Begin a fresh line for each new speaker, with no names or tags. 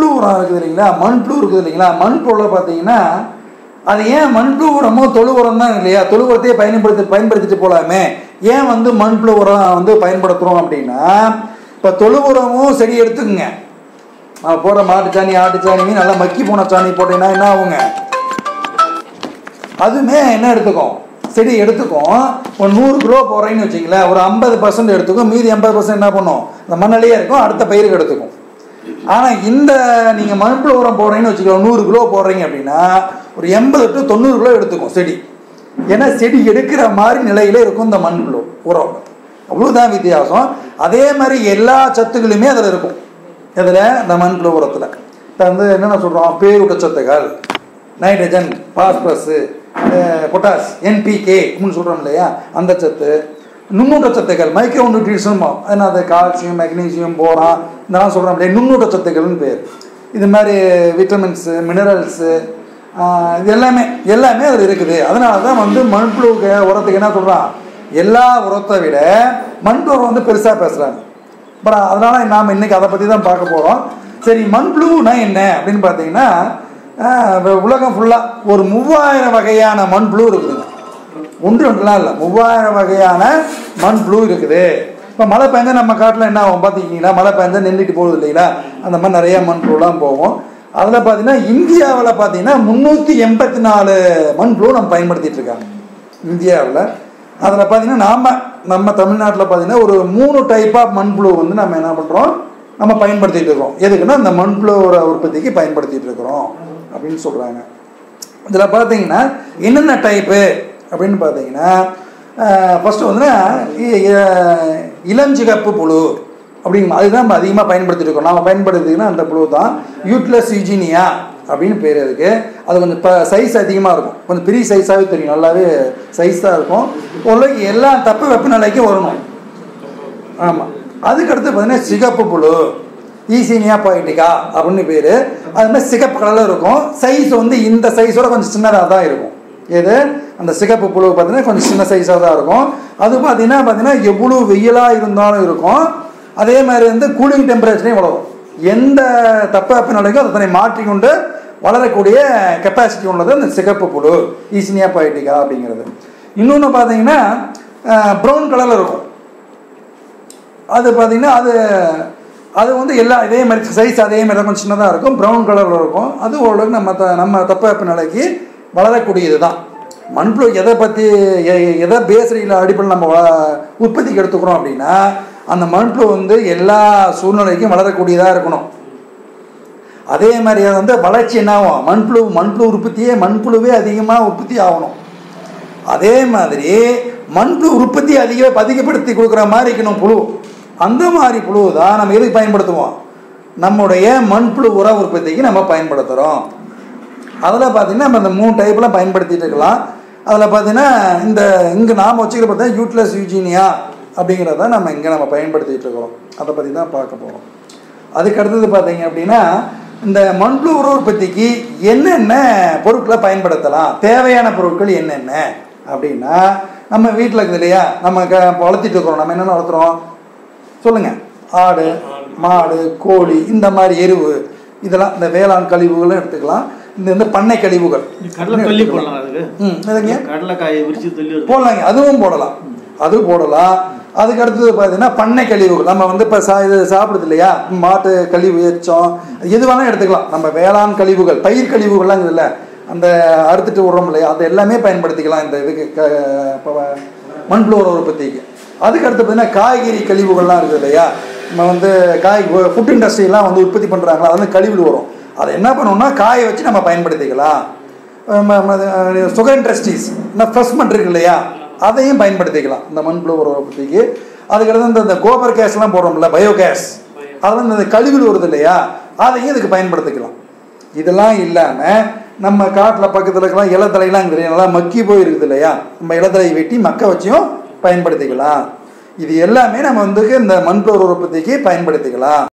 மண்புழு உரம் இருக்குது இல்லைங்களா மண்புழு இருக்குது இல்லைங்களா மண்புழுவில் பார்த்தீங்கன்னா அது ஏன் மண்புழு உரமோ தொழு உரம் தான் இல்லையா தொழு உரத்தையே பயன்படுத்தி பயன்படுத்திட்டு போகலாமே ஏன் வந்து மண்புழு உரம் வந்து பயன்படுத்துகிறோம் அப்படின்னா இப்போ தொழு உரமும் சரி எடுத்துக்குங்க போகிற மாட்டு சாணி ஆட்டு சாணி நல்லா மக்கி போன சாணி போட்டீங்கன்னா என்ன ஆகுங்க அதுவுமே என்ன எடுத்துக்கும் செடி எடுத்துக்கும் ஒரு நூறு கிலோ போடுறீங்கன்னு வச்சிங்களேன் ஒரு ஐம்பது பர்சன்ட் எடுத்துக்கும் மீதி எண்பது பர்சன்ட் என்ன பண்ணும் இந்த மண்ணிலேயே இருக்கும் அடுத்த பயிருக்கு எடுத்துக்கும் ஆனால் இந்த நீங்கள் மண்புழு உரம் போடுறீங்கன்னு வச்சுக்கோங்க நூறு கிலோ போடுறீங்க அப்படின்னா ஒரு எண்பது டு தொண்ணூறு கிலோ எடுத்துக்கும் செடி ஏன்னா செடி எடுக்கிற மாதிரி நிலையில இருக்கும் இந்த மண்புழு உரம் அவ்வளோதான் வித்தியாசம் அதே மாதிரி எல்லா சத்துக்களுமே அதில் இருக்கும் இதில் இந்த மண்புழு உரத்தில் இப்போ வந்து என்னென்ன சொல்கிறோம் பேரூட்டச்சத்துகள் நைட்ரஜன் பாஸ்பரஸு பொட்டாஸ் என்பிகே அப்படின்னு சொல்கிறோம் இல்லையா அந்த சத்து நுண்ணூட்ட சத்துக்கள் மைக்ரோ நியூட்ரிஷன் என்ன அது கால்சியம் மெக்னீசியம் போரான் இதெல்லாம் சொல்கிறோம் இல்லையா நுண்ணூட்ட சத்துக்கள்னு பேர் இது மாதிரி விட்டமின்ஸு மினரல்ஸு இது எல்லாமே எல்லாமே அதில் இருக்குது அதனால தான் வந்து மண்புழு உரத்துக்கு என்ன சொல்கிறான் எல்லா உரத்தை விட மண்புழு உரம் வந்து பெருசாக பேசுகிறாங்க அப்புறம் அதனால் நாம் இன்றைக்கி அதை பற்றி தான் பார்க்க போகிறோம் சரி மண்புழுனா என்ன அப்படின்னு பார்த்தீங்கன்னா ஆஹ் உலகம் ஃபுல்லாக ஒரு மூவாயிரம் வகையான மண்புழு இருக்குதுங்க ஒன்று ஒன்றுலாம் இல்லை மூவாயிரம் வகையான மண்புழு இருக்குது இப்போ மழை பெஞ்சா நம்ம காட்டில் என்ன ஆகும் பார்த்துக்கிங்களா மழை பெஞ்சா நின்றுட்டு போகுது இல்லைங்களா அந்த மாதிரி நிறைய மண்புழுலாம் போகும் அதில் பார்த்தீங்கன்னா இந்தியாவில் பார்த்தீங்கன்னா முந்நூற்றி எண்பத்தி நாலு மண்புழு நம்ம பயன்படுத்திட்டு இருக்காங்க இந்தியாவில் அதில் பார்த்தீங்கன்னா நாம் நம்ம தமிழ்நாட்டில் பார்த்தீங்கன்னா ஒரு மூணு டைப் ஆஃப் மண்புழு வந்து நம்ம என்ன பண்ணுறோம் நம்ம பயன்படுத்திட்டு இருக்கிறோம் எதுக்குன்னா இந்த மண்புழு உற்பத்திக்கு பயன்படுத்திட்டு இருக்கிறோம் அப்படின்னு சொல்கிறாங்க இதில் பார்த்தீங்கன்னா என்னென்ன டைப்பு அப்படின்னு பார்த்தீங்கன்னா ஃபஸ்ட்டு வந்து இளஞ்சிகப்பு புழு அப்படிங்க அதுதான் நம்ம அதிகமாக பயன்படுத்திட்டு இருக்கோம் நாம் பயன்படுத்திங்கன்னா அந்த புழு தான் யூட்லஸ் யூஜினியா அப்படின்னு பேர் அதுக்கு அது கொஞ்சம் இப்போ சைஸ் அதிகமாக இருக்கும் கொஞ்சம் பெரிய சைஸாகவே தெரியும் நல்லாவே சைஸாக இருக்கும் ஓரளவுக்கு எல்லா தப்பு வெப்பநிலைக்கும் வரணும் ஆமாம் அதுக்கடுத்து பார்த்தீங்கன்னா சிகப்பு புழு ஈசீனியா பாயிட்டிக்கா அப்படின்னு பேர் அது மாதிரி சிகப்பு கலரில் இருக்கும் சைஸ் வந்து இந்த சைஸோட கொஞ்சம் சின்னதாக தான் இருக்கும் எது அந்த சிகப்பு புழு பார்த்தீங்கன்னா கொஞ்சம் சின்ன சைஸாக தான் இருக்கும் அது பார்த்தீங்கன்னா பார்த்தீங்கன்னா எவ்வளோ வெயிலாக இருந்தாலும் இருக்கும் அதே மாதிரி வந்து கூலிங் டெம்பரேச்சரையும் வளரும் எந்த தப்ப வெப்பநிலைக்கும் அதை தன்னை மாற்றிக்கொண்டு வளரக்கூடிய கெப்பாசிட்டி உள்ளது அந்த சிகப்பு புழு ஈசினியா பாயிட்டிக்கா அப்படிங்கிறது இன்னொன்று பார்த்தீங்கன்னா ப்ரௌன் கலரில் இருக்கும் அது பார்த்தீங்கன்னா அது அது வந்து எல்லா இதே மாதிரி சைஸ் அதே மாதிரி தான் கொஞ்சம் சின்னதாக இருக்கும் ப்ரௌன் கலரில் இருக்கும் அது ஓரளவுக்கு நம்ம த நம்ம தப்ப நிலைக்கு வளரக்கூடியது தான் மண்புழு எதை பற்றி எ- எதை பேசரியில் அடிப்படையில் நம்ம வள- உற்பத்திக்கு எடுத்துக்கிறோம் அப்படின்னா அந்த மண்புழு வந்து எல்லா சூழ்நிலைக்கும் வளரக்கூடியதாக இருக்கணும் அதே மாதிரி அது வந்து வளர்ச்சி என்ன ஆகும் மண்புழு மண்புழு உற்பத்தியே மண்புழுவே அதிகமாக உற்பத்தி ஆகணும் அதே மாதிரி மண்புழு உற்பத்தி அதிக அதிகப்படுத்தி கொடுக்குற மாதிரி இருக்கணும் புழு அந்த மாதிரி புழு தான் நம்ம எதுக்கு பயன்படுத்துவோம் நம்முடைய மண்புழு உர உற்பத்திக்கு நம்ம பயன்படுத்துகிறோம் அதில் பார்த்தீங்கன்னா நம்ம இந்த மூணு டைப்லாம் பயன்படுத்திட்டு இருக்கலாம் அதில் பார்த்தீங்கன்னா இந்த இங்கே நாம் வச்சுக்கிற பார்த்தா யூட்லஸ் யூஜீனியா அப்படிங்கிறத நம்ம இங்கே நம்ம பயன்படுத்திட்டு இருக்கிறோம் அதை பற்றி தான் பார்க்க போகிறோம் அதுக்கு அடுத்தது பார்த்தீங்க அப்படின்னா இந்த மண்புழு உர உற்பத்திக்கு என்னென்ன பொருட்களை பயன்படுத்தலாம் தேவையான பொருட்கள் என்னென்ன அப்படின்னா நம்ம வீட்டில் இருக்குது இல்லையா நம்ம க வளர்த்திட்டு இருக்கிறோம் நம்ம என்னென்ன வளர்த்துறோம் சொல்லுங்க ஆடு மாடு கோழி இந்த மாதிரி எருவு இதெல்லாம் இந்த வேளாண் கழிவுகளும் எடுத்துக்கலாம் இந்த இந்த பண்ணை கழிவுகள்
கடலை தள்ளி போடலாம் அதுக்கு
ம் இதுங்க
கடலைக்காயை விரிச்சு தள்ளி ஒரு
போடலாங்க அதுவும் போடலாம் அது போடலாம் அதுக்கு அடுத்தது பார்த்தீங்கன்னா பண்ணை கழிவுகள் நம்ம வந்து இப்போ சா இது சாப்பிடுது இல்லையா மாட்டு கழிவு எச்சம் எது வேணாலும் எடுத்துக்கலாம் நம்ம வேளாண் கழிவுகள் பயிர் கழிவுகள்லாம் இருக்குதுல்ல அந்த அறுத்துட்டு விடுறோம் இல்லையா அது எல்லாமே பயன்படுத்திக்கலாம் இந்த இதுக்கு க இப்போ மண்புழு உர உற்பத்திக்கு அதுக்கு அடுத்து பார்த்தீங்கன்னா காய்கறி கழிவுகள்லாம் இருக்குது இல்லையா நம்ம வந்து காய் ஃபுட் இண்டஸ்ட்ரியெலாம் வந்து உற்பத்தி பண்ணுறாங்களா அது வந்து கழிவுகள் வரும் அதை என்ன பண்ணணும்னா காய வச்சு நம்ம பயன்படுத்திக்கலாம் சுகர் இண்டஸ்ட்ரீஸ் இந்த ஃப்ரெஷ்மெண்ட் இருக்கு இல்லையா அதையும் பயன்படுத்திக்கலாம் இந்த மண்புழு உர உற்பத்திக்கு அதுக்கடுத்து இந்த இந்த கோபர் கேஸ்லாம் போடுறோம்ல பயோ கேஸ் அதெல்லாம் இந்த கழிவுகள் வருது இல்லையா அதையும் இதுக்கு பயன்படுத்திக்கலாம் இதெல்லாம் இல்லாமல் நம்ம காட்டில் பக்கத்தில் இருக்கலாம் இலத்தலையெல்லாம் இருக்குது நல்லா மக்கி போய் இருக்குது இல்லையா நம்ம இலத்தலையை வெட்டி மக்க வச்சியும் பயன்படுத்திக்கலாம் இது எல்லாமே நம்ம வந்து இந்த மண்புழு உற்பத்திக்கு பயன்படுத்திக்கலாம்